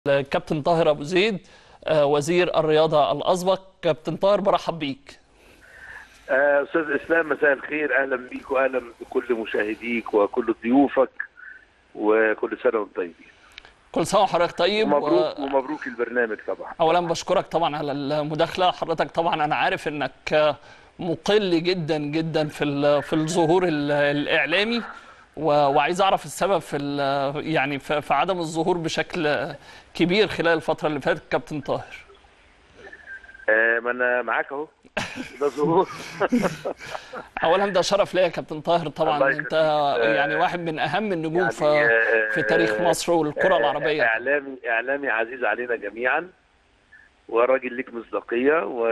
الكابتن طاهر ابو زيد آه، وزير الرياضه الاسبق كابتن طاهر برحب بيك آه، استاذ اسلام مساء الخير اهلا بيك واهلا بكل مشاهديك وكل ضيوفك وكل سنه وانتم طيبين كل سنه وحضرتك طيب ومبروك و- ومبروك البرنامج طبعا اولا بشكرك طبعا على المداخله حضرتك طبعا انا عارف انك آه، مقل جدا جدا في ال- في الظهور ال- الاعلامي و- وعايز اعرف السبب في ال- يعني في في عدم الظهور بشكل كبير خلال الفتره اللي فاتت كابتن طاهر آه، ما انا معاك اهو ده ظهور اولا ده شرف ليا يا كابتن طاهر طبعا الله انت يخليك. يعني واحد من اهم النجوم يعني، في آه، في تاريخ مصر والكره آه، العربيه اعلامي اعلامي عزيز علينا جميعا وراجل ليك مصداقيه و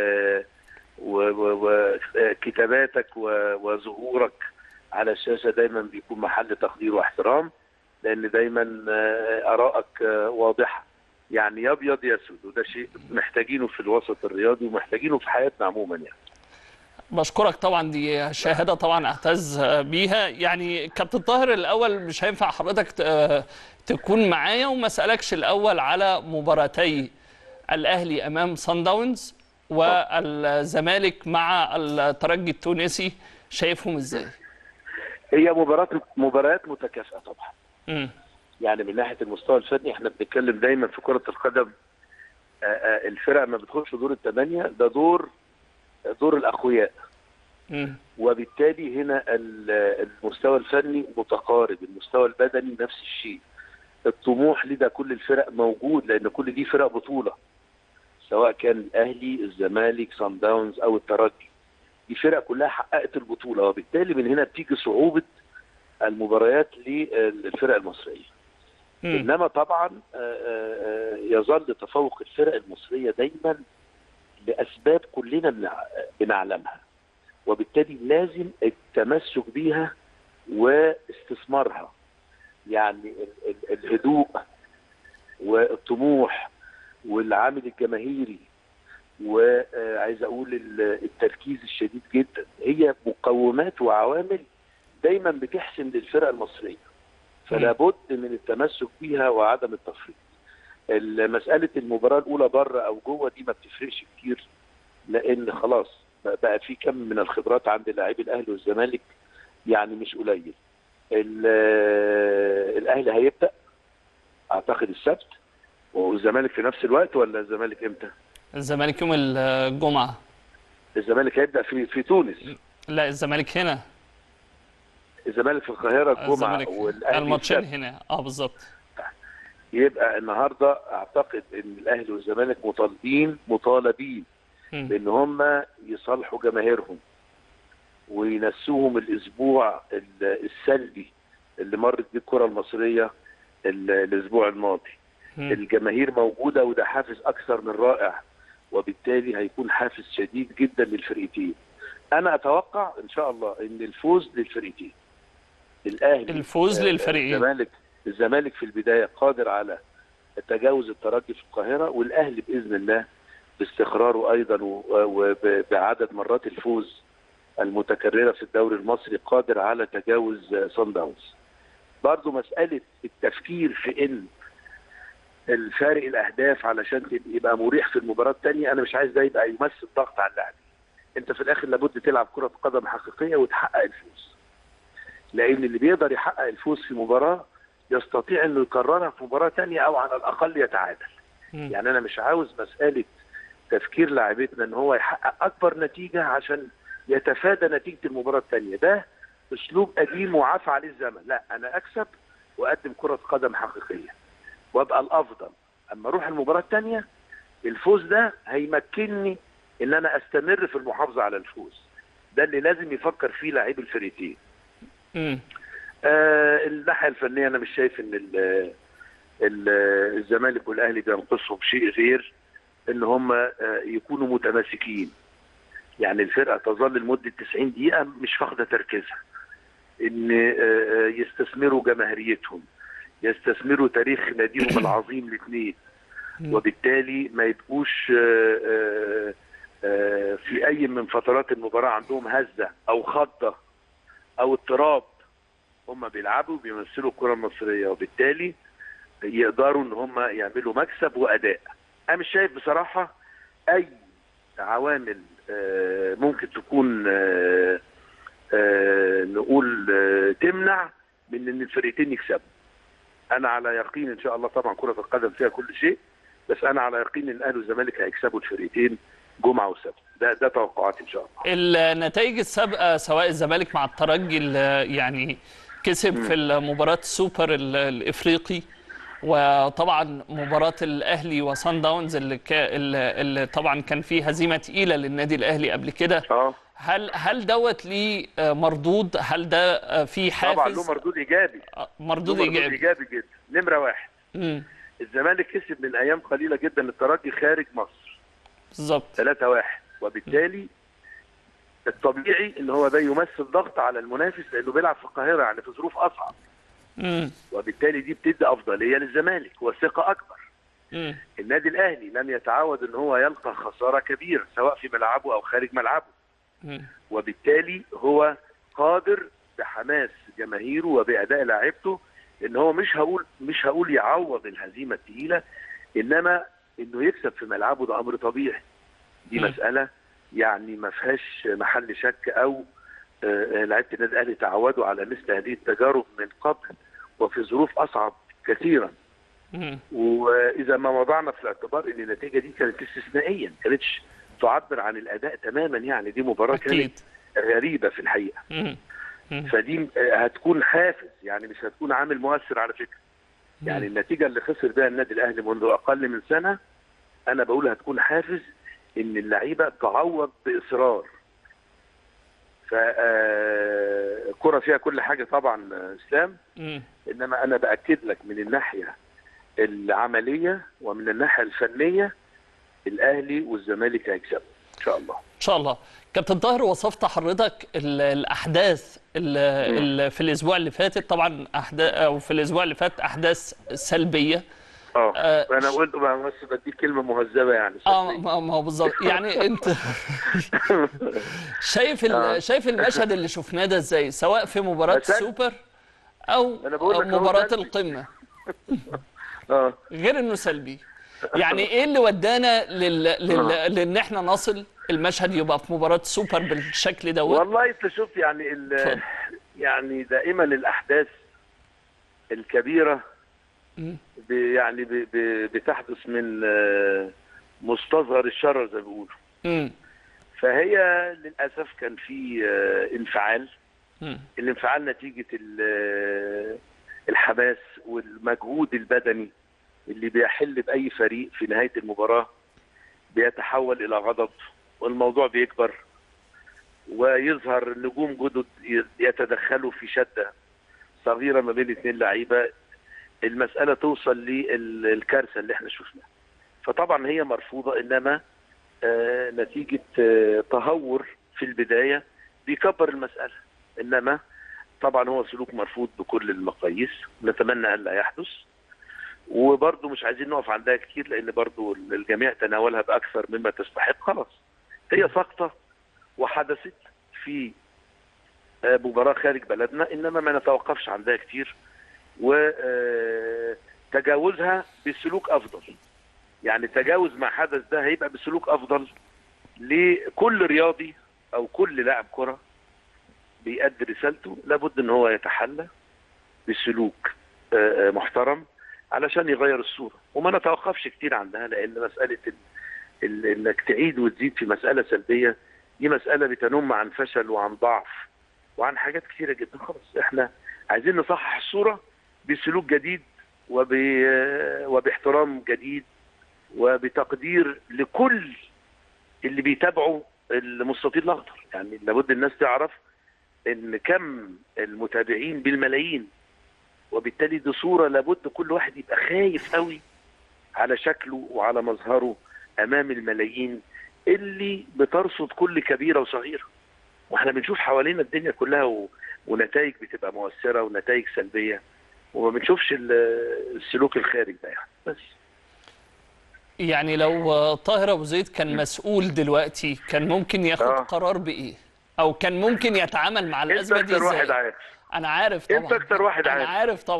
وكتاباتك وظهورك على الشاشه دايما بيكون محل تقدير واحترام لان دايما آه، ارائك آه، واضحه يعني يا ابيض يا اسود وده شيء محتاجينه في الوسط الرياضي ومحتاجينه في حياتنا عموما يعني بشكرك طبعا دي شهاده طبعا اعتز بيها يعني كابتن طاهر الاول مش هينفع حضرتك ت- تكون معايا وما اسالكش الاول على مباراتي الاهلي امام صن داونز والزمالك مع الترجي التونسي شايفهم ازاي؟ هي مباراه مباريات متكافئه طبعا امم يعني من ناحيه المستوى الفني احنا بنتكلم دايما في كره القدم آه، آه، الفرق ما بتخش دور الثمانيه ده دور دور الاقوياء امم وبالتالي هنا ال- المستوى الفني متقارب المستوى البدني نفس الشيء الطموح لدى كل الفرق موجود لان كل دي فرق بطوله سواء كان الاهلي الزمالك صن داونز او الترجي دي فرق كلها حققت البطوله وبالتالي من هنا بتيجي صعوبه المباريات للفرق المصريه انما طبعا آه، آه، يظل تفوق الفرق المصريه دايما لاسباب كلنا بنع- بنعلمها وبالتالي لازم التمسك بيها واستثمارها يعني ال- ال- الهدوء والطموح والعامل الجماهيري وعايز اقول ال- التركيز الشديد جدا هي مقومات وعوامل دايما بتحسن للفرق المصريه فلا بد من التمسك بيها وعدم التفريط مساله المباراه الاولى بره او جوه دي ما بتفرقش كتير لان خلاص بقى في كم من الخبرات عند لاعبي الاهلي والزمالك يعني مش قليل ال- الاهلي هيبدا اعتقد السبت والزمالك في نفس الوقت ولا الزمالك امتى؟ الزمالك يوم الجمعه الزمالك هيبدا في في تونس لا الزمالك هنا الزمالك في القاهره الجمعه الزمالك والاهلي الماتشين السبت. هنا اه بالظبط يبقى النهارده اعتقد ان الاهلي والزمالك مطالبين مطالبين مم. بان هم يصالحوا جماهيرهم وينسوهم الاسبوع ال- السلبي اللي مرت بيه الكره المصريه ال- الاسبوع الماضي مم. الجماهير موجوده وده حافز اكثر من رائع وبالتالي هيكون حافز شديد جدا للفرقتين انا اتوقع ان شاء الله ان الفوز للفرقتين الاهلي الفوز آه، للفريقين. الزمالك الزمالك في البدايه قادر على تجاوز الترجي في القاهره والاهلي باذن الله باستقراره ايضا و- وبعدد مرات الفوز المتكرره في الدوري المصري قادر على تجاوز صن داونز. برضه مساله التفكير في ان الفارق الاهداف علشان تبقى- يبقى مريح في المباراه الثانيه انا مش عايز ده يبقى يمثل ضغط على اللاعبين. انت في الاخر لابد تلعب كره قدم حقيقيه وتحقق الفوز. لان اللي بيقدر يحقق الفوز في مباراه يستطيع انه يكررها في مباراه ثانيه او على الاقل يتعادل. مم. يعني انا مش عاوز مساله تفكير لاعبتنا ان هو يحقق اكبر نتيجه عشان يتفادى نتيجه المباراه الثانيه ده اسلوب قديم وعفى عليه الزمن لا انا اكسب واقدم كره قدم حقيقيه وابقى الافضل اما اروح المباراه الثانيه الفوز ده هيمكنني ان انا استمر في المحافظه على الفوز ده اللي لازم يفكر فيه لاعبي الفريقين مم. آه الناحيه الفنيه انا مش شايف ان ال- ال- الزمالك والاهلي بينقصهم شيء غير ان هم آه يكونوا متماسكين يعني الفرقه تظل لمده 90 دقيقه مش فاقده تركيزها ان آه آه، يستثمروا جماهيريتهم يستثمروا تاريخ ناديهم العظيم الاثنين مم. وبالتالي ما يبقوش آه، آه، آه، في اي من فترات المباراه عندهم هزه او خضه او اضطراب هم بيلعبوا بيمثلوا الكره المصريه وبالتالي يقدروا ان هم يعملوا مكسب واداء انا مش شايف بصراحه اي عوامل آه، ممكن تكون آه، آه، نقول آه، تمنع من ان الفرقتين يكسبوا انا على يقين ان شاء الله طبعا كره القدم فيها كل شيء بس انا على يقين ان الاهلي والزمالك هيكسبوا الفرقتين جمعه وسبت ده ده توقعاتي ان شاء الله النتائج السابقه سواء الزمالك مع الترجي اللي يعني كسب في المباراه السوبر ال- الافريقي وطبعا مباراه الاهلي وصن داونز اللي, كا اللي اللي طبعا كان فيه هزيمه تقيله للنادي الاهلي قبل كده اه هل هل دوت ليه آه، مردود هل ده آه، فيه طبعا له حافز مردود ايجابي آه، له مردود مردود ايجابي ايجابي جدا نمره واحد مم، الزمالك كسب من ايام قليله جدا الترجي خارج مصر بالظبط 3 1 وبالتالي الطبيعي ان هو ده يمثل ضغط على المنافس لانه بيلعب في القاهره يعني في ظروف اصعب مم، وبالتالي دي بتدي افضليه للزمالك وثقه اكبر مم، النادي الاهلي لم يتعود ان هو يلقى خساره كبيره سواء في ملعبه او خارج ملعبه مم، وبالتالي هو قادر بحماس جماهيره وباداء لاعيبته ان هو مش هقول مش هقول يعوض الهزيمه الثقيله انما انه يكسب في ملعبه ده امر طبيعي دي مم. مساله يعني ما فيهاش محل شك او آه، آه، لعيبه النادي الاهلي تعودوا على مثل هذه التجارب من قبل وفي ظروف اصعب كثيرا مم، واذا ما وضعنا في الاعتبار ان النتيجه دي كانت استثنائيه ما كانتش تعبر عن الاداء تماما يعني دي مباراه كانت اكيد غريبه في الحقيقه مم، مم، فدي آه، هتكون حافز يعني مش هتكون عامل مؤثر على فكره يعني النتيجه اللي خسر بها النادي الاهلي منذ اقل من سنه انا بقول هتكون حافز ان اللعيبه تعوض باصرار ف آه، الكره فيها كل حاجه طبعا آه، اسلام مم. انما انا باكد لك من الناحيه العمليه ومن الناحيه الفنيه الاهلي والزمالك هيكسبوا ان شاء الله ان شاء الله كابتن طاهر وصفت حضرتك ال- الاحداث اللي في الاسبوع اللي فاتت طبعا احداث او في الاسبوع اللي فات احداث سلبيه اه آه، انا قلت بقى بس بديك كلمه مهذبه يعني اه صدقني. ما ما هو بالظبط يعني انت شايف ال- آه. شايف المشهد اللي شفناه ده ازاي سواء في مباراه بس أنا- السوبر او أنا بقول أو لك أهو مباراه سلبي. القمه اه غير انه سلبي يعني ايه اللي ودانا لل... لل... آه. لان احنا نصل المشهد يبقى في مباراه السوبر بالشكل دوت والله انت شوف يعني ال- اتفضل. يعني دائما الاحداث الكبيره مم. ب- يعني ب- ب- بتحدث من آه، مستصغر الشر زي ما بيقولوا مم. فهي للاسف كان في آه، انفعال مم. الانفعال نتيجه ال- آه، الحماس والمجهود البدني اللي بيحل باي فريق في نهايه المباراه بيتحول الى غضب والموضوع بيكبر ويظهر نجوم جدد يتدخلوا في شده صغيره ما بين اثنين لعيبه المساله توصل للكارثه اللي احنا شفناها فطبعا هي مرفوضه انما آه، نتيجه آه، تهور في البدايه بيكبر المساله انما طبعا هو سلوك مرفوض بكل المقاييس نتمنى الا يحدث وبرضه مش عايزين نقف عندها كتير لان برضه الجميع تناولها باكثر مما تستحق خلاص هي سقطه وحدثت في آه، مباراه خارج بلدنا انما ما نتوقفش عندها كتير وتجاوزها بسلوك افضل يعني التجاوز ما حدث ده هيبقى بسلوك افضل لكل رياضي او كل لاعب كره بيأدي رسالته لابد ان هو يتحلى بسلوك آه، آه، محترم علشان يغير الصوره وما نتوقفش كتير عندها لان مساله ال... ال... انك تعيد وتزيد في مساله سلبيه دي مساله بتنم عن فشل وعن ضعف وعن حاجات كثيره جدا خلاص احنا عايزين نصحح الصوره بسلوك جديد وب... وباحترام جديد وبتقدير لكل اللي بيتابعوا المستطيل الاخضر يعني لابد الناس تعرف ان كم المتابعين بالملايين وبالتالي دي صوره لابد كل واحد يبقى خايف قوي على شكله وعلى مظهره امام الملايين اللي بترصد كل كبيره وصغيره واحنا بنشوف حوالينا الدنيا كلها و... ونتائج بتبقى مؤثره ونتائج سلبيه وما بنشوفش ال- السلوك الخارج ده يعني بس يعني لو طاهر ابو زيد كان مسؤول دلوقتي كان ممكن ياخد آه. قرار بايه او كان ممكن يتعامل مع انت الازمه دي اكتر واحد ازاي عارف انا عارف طبعا انت اكتر واحد انا عارف عارف طبعا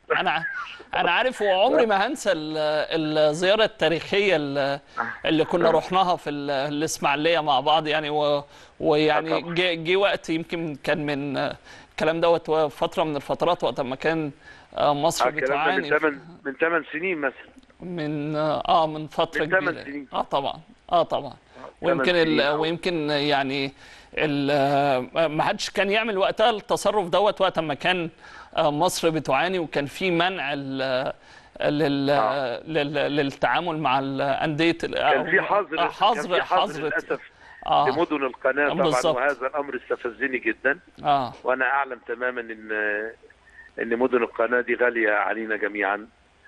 انا ع- انا عارف وعمري ما هنسى ال- الزياره التاريخيه ال- اللي كنا رحناها في ال- الاسماعيليه مع بعض يعني و- ويعني طبعا. جه جه وقت يمكن كان من الكلام دوت فتره من الفترات وقت ما كان آه، مصر آه، الكلام ده من بتعاني 8 من 8 سنين مثلا من اه من فتره من ثمان كبيره سنين. اه طبعا اه طبعا ثمان ويمكن ال... سنين أو- ويمكن يعني ال... آه، ما حدش كان يعمل وقتها التصرف دوت وقت ما كان آه، مصر بتعاني وكان في منع ال... لل... آه. لل... للتعامل مع الانديه كان في حظر آه، كان حظر في حظر حظر للاسف اه لمدن القناه طبعا بالظبط. وهذا الامر استفزني جدا اه وانا اعلم تماما ان ان مدن القناه دي غاليه علينا جميعا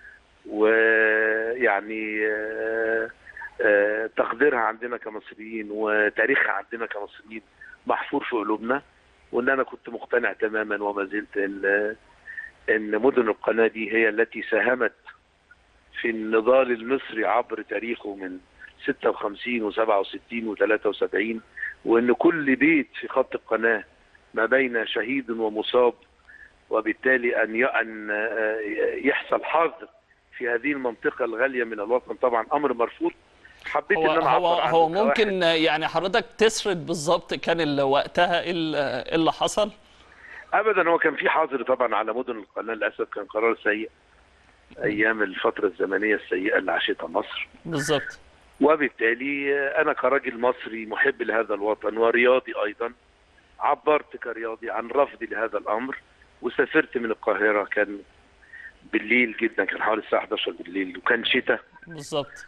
ويعني آه، آه، تقديرها عندنا كمصريين وتاريخها عندنا كمصريين محفور في قلوبنا وان انا كنت مقتنع تماما وما زلت ان ان مدن القناه دي هي التي ساهمت في النضال المصري عبر تاريخه من 56 و67 و73 وان كل بيت في خط القناه ما بين شهيد ومصاب وبالتالي ان ي- ان آه، يحصل حظر في هذه المنطقه الغاليه من الوطن طبعا امر مرفوض حبيت هو ان انا هو اعبر عنه هو كواحد. ممكن يعني حضرتك تسرد بالظبط كان ال- وقتها ايه ال- إيه اللي حصل ابدا هو كان في حظر طبعا على مدن القناه للاسف كان قرار سيء ايام الفتره الزمنيه السيئه اللي عاشتها مصر بالظبط وبالتالي انا كراجل مصري محب لهذا الوطن ورياضي ايضا عبرت كرياضي عن رفضي لهذا الامر وسافرت من القاهره كان بالليل جدا كان حوالي الساعه 11 بالليل وكان شتاء بالظبط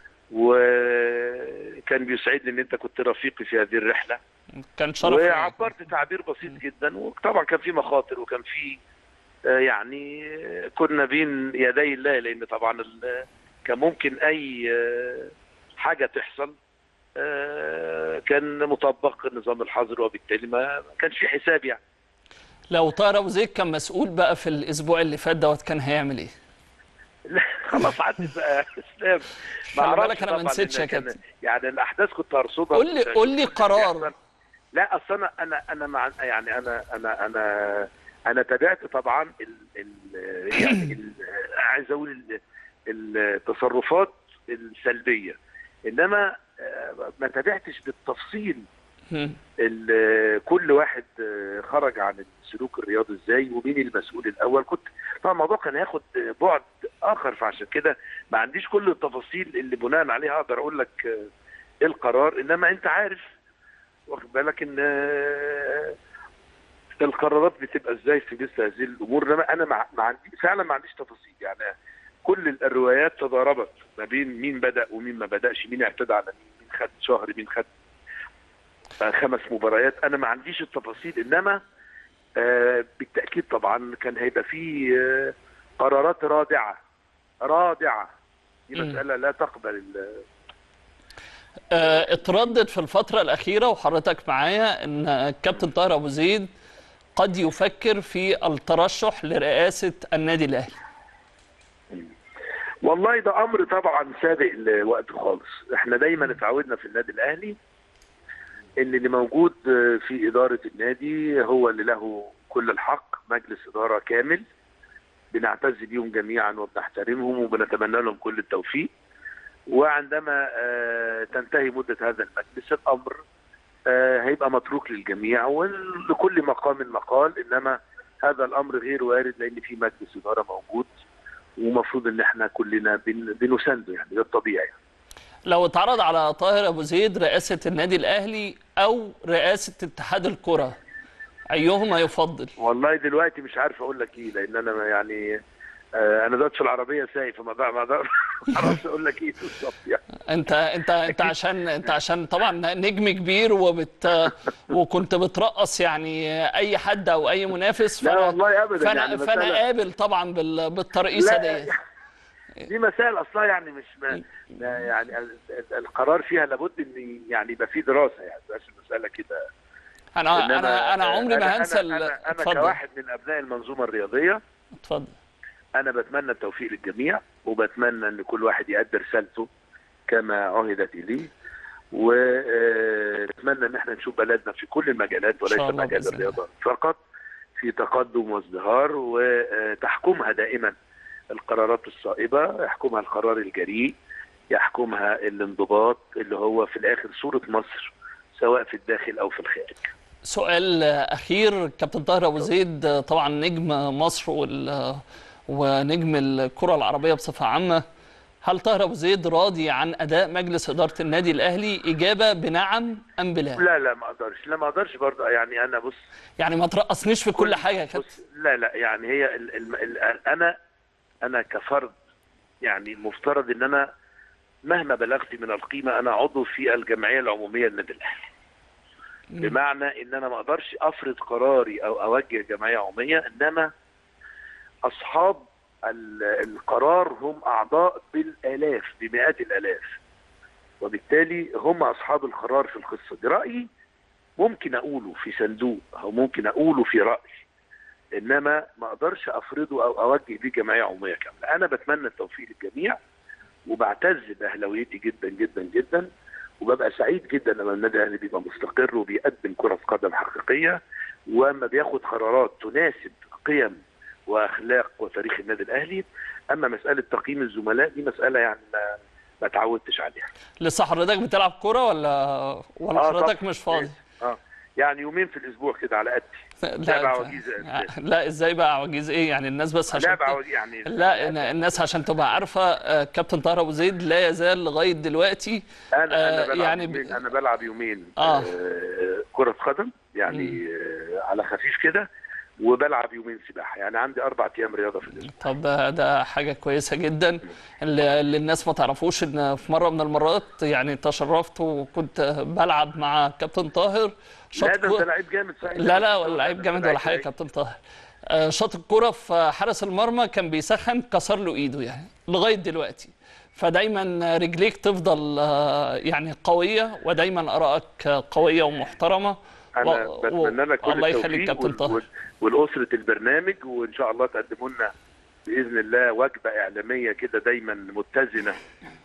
وكان بيسعدني ان انت كنت رفيقي في هذه الرحله كان شرف ليا. وعبرت تعبير بسيط جدا وطبعا كان في مخاطر وكان في آه، يعني آه، كنا بين يدي الله لان طبعا ال- كان ممكن اي آه، حاجه تحصل آه، كان مطبق نظام الحظر وبالتالي ما ما كانش في حساب يعني لو طاهر ابو زيد كان مسؤول بقى في الاسبوع اللي فات دوت كان هيعمل ايه؟ لا، خلاص عدت بقى اسلام ما خلي أعرفش بالك أنا ما طبعاً نسيتش إن يا كان- كابتن. يعني الاحداث كنت هرصدها قول لي كنت قول لي هشوف اللي قرار بيحصل. لا اصل انا انا انا مع يعني انا انا انا انا تابعت طبعا ال ال يعني ال عايز اقول ال- التصرفات السلبيه انما آه، ما تابعتش بالتفصيل مم. ال- كل واحد آه، خرج عن السلوك الرياضي ازاي ومين المسؤول الاول كنت طبعا الموضوع كان هياخد بعد اخر فعشان كده ما عنديش كل التفاصيل اللي بناء عليها اقدر اقول لك آه، ايه القرار انما انت عارف واخد بالك ان آه، القرارات بتبقى ازاي في مثل هذه الامور انما انا مع ما عندي فعلا ما عنديش تفاصيل يعني كل الروايات تضاربت ما بين مين بدا ومين ما بداش مين اعتدى على مين مين خد شهر مين خد آه، خمس مباريات انا ما عنديش التفاصيل انما آه، بالتاكيد طبعا كان هيبقى في آه، قرارات رادعه رادعه دي مم. مساله لا تقبل ال- آه، اتردد في الفترة الأخيرة وحضرتك معايا إن الكابتن طاهر أبو زيد قد يفكر في الترشح لرئاسة النادي الأهلي والله ده امر طبعا سابق لوقت خالص احنا دايما اتعودنا في النادي الاهلي ان اللي موجود في اداره النادي هو اللي له كل الحق مجلس اداره كامل بنعتز بيهم جميعا وبنحترمهم وبنتمنى لهم كل التوفيق وعندما آه، تنتهي مده هذا المجلس الامر آه، هيبقى متروك للجميع ولكل مقام مقال انما هذا الامر غير وارد لان في مجلس اداره موجود ومفروض ان احنا كلنا بن- بنسنده يعني ده الطبيعي لو اتعرض على طاهر أبو زيد رئاسة النادي الأهلي أو رئاسة اتحاد الكرة أيهما يفضل؟ والله دلوقتي مش عارف اقول لك ايه لان انا ما يعني آه، انا دلوقتي في العربيه سايق فما بقى- ما أقدر- ما اعرفش اقول لك ايه بالظبط يعني انت انت انت عشان انت عشان طبعا نجم كبير وبت وكنت بترقص يعني اي حد او اي منافس لا والله ابدا فانا يعني فانا مسألة- قابل طبعا بال- بالترقيصه لا ديت دي مسائل اصلا يعني مش ما ما يعني ال- ال- القرار فيها لابد ان يعني يبقى فيه دراسه يعني مش المساله كده انا إنما، انا انا آه، عمري ما هنسى ال- انا, أنا, أنا اتفضل كواحد من ابناء المنظومه الرياضيه اتفضل انا بتمنى التوفيق للجميع وبتمنى ان كل واحد يؤدي رسالته كما عهدت اليه ونتمنى ان احنا نشوف بلدنا في كل المجالات وليس شاء الله مجال بإذن الرياضه فقط في تقدم وازدهار وتحكمها دائما القرارات الصائبه يحكمها القرار الجريء يحكمها الانضباط اللي هو في الاخر صوره مصر سواء في الداخل او في الخارج سؤال اخير كابتن طاهر ابو زيد طبعا نجم مصر وال ونجم الكره العربيه بصفه عامه هل طاهر ابو زيد راضي عن اداء مجلس اداره النادي الاهلي اجابه بنعم ام بلا لا لا ما اقدرش لا ما اقدرش برضه يعني انا بص يعني ما ترقصنيش في كل حاجه يا كابتن بص لا لا يعني هي ال ال ال انا انا كفرد يعني مفترض ان انا مهما بلغت من القيمه انا عضو في الجمعيه العموميه للنادي الاهلي بمعنى ان انا ما اقدرش افرض قراري او اوجه جمعيه عموميه انما اصحاب ال- القرار هم اعضاء بالالاف بمئات الالاف وبالتالي هم اصحاب القرار في القصه دي رايي ممكن اقوله في صندوق او ممكن اقوله في راي انما ما اقدرش افرضه او اوجه بيه جمعيه عموميه كامله انا بتمنى التوفيق للجميع وبعتز باهلاويتي جدا جدا جدا وببقى سعيد جدا لما النادي الاهلي بيبقى مستقر وبيقدم كره قدم حقيقيه واما بياخد قرارات تناسب قيم واخلاق وتاريخ النادي الاهلي اما مساله تقييم الزملاء دي مساله يعني ما ما تعودتش عليها لسه حضرتك بتلعب كوره ولا ولا آه حضرتك طبعاً. مش فاضي اه يعني يومين في الاسبوع كده على قدي لعبة عواجيز يا أستاذ. لا ازاي بقى عواجيز ايه يعني الناس بس عشان لعبه ت- عواجيز يعني لا إن- الناس عشان تبقى عارفه آه، كابتن طاهر ابو زيد لا يزال لغايه دلوقتي انا انا آه، بلعب يعني يعني ب- يومين انا بلعب يومين آه. آه. كرة قدم يعني آه على خفيف كده وبلعب يومين سباحة يعني عندي أربع أيام رياضة في الأسبوع طب ده, ده حاجه كويسه جدا اللي, اللي الناس ما تعرفوش ان في مره من المرات يعني تشرفت وكنت بلعب مع كابتن طاهر شاط لا ده كو- أنت لعيب جامد صحيح لا لا ولا لعيب جامد ولا حاجه كابتن طاهر آه، شاط الكرة في حارس المرمى كان بيسخن كسر له ايده يعني لغايه دلوقتي فدايما رجليك تفضل آه، يعني قويه ودايما ارائك قويه ومحترمه أنا و- بتمنى لك كل الله التوفيق يخليك كابتن وال- طاهر وال- والأسرة البرنامج وإن شاء الله تقدموا لنا بإذن الله وجبة إعلامية كده دايما متزنة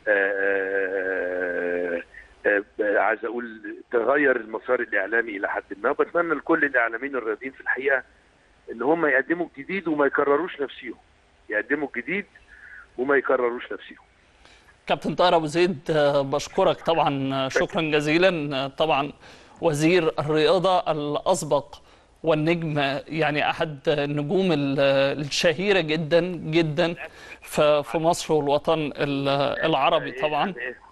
آه، آه، آه، عايز أقول تغير المسار الإعلامي إلى حد ما وبتمنى لكل الإعلاميين الرياضيين في الحقيقة إن هم يقدموا الجديد وما يكرروش نفسيهم يقدموا الجديد وما يكرروش نفسهم كابتن طاهر ابو زيد آه، بشكرك طبعا آه، شكرا جزيلا آه، طبعا وزير الرياضه الاسبق والنجم آه، يعني احد النجوم ال- آه، الشهيره جدا جدا ف- في مصر والوطن ال- العربي طبعا يعني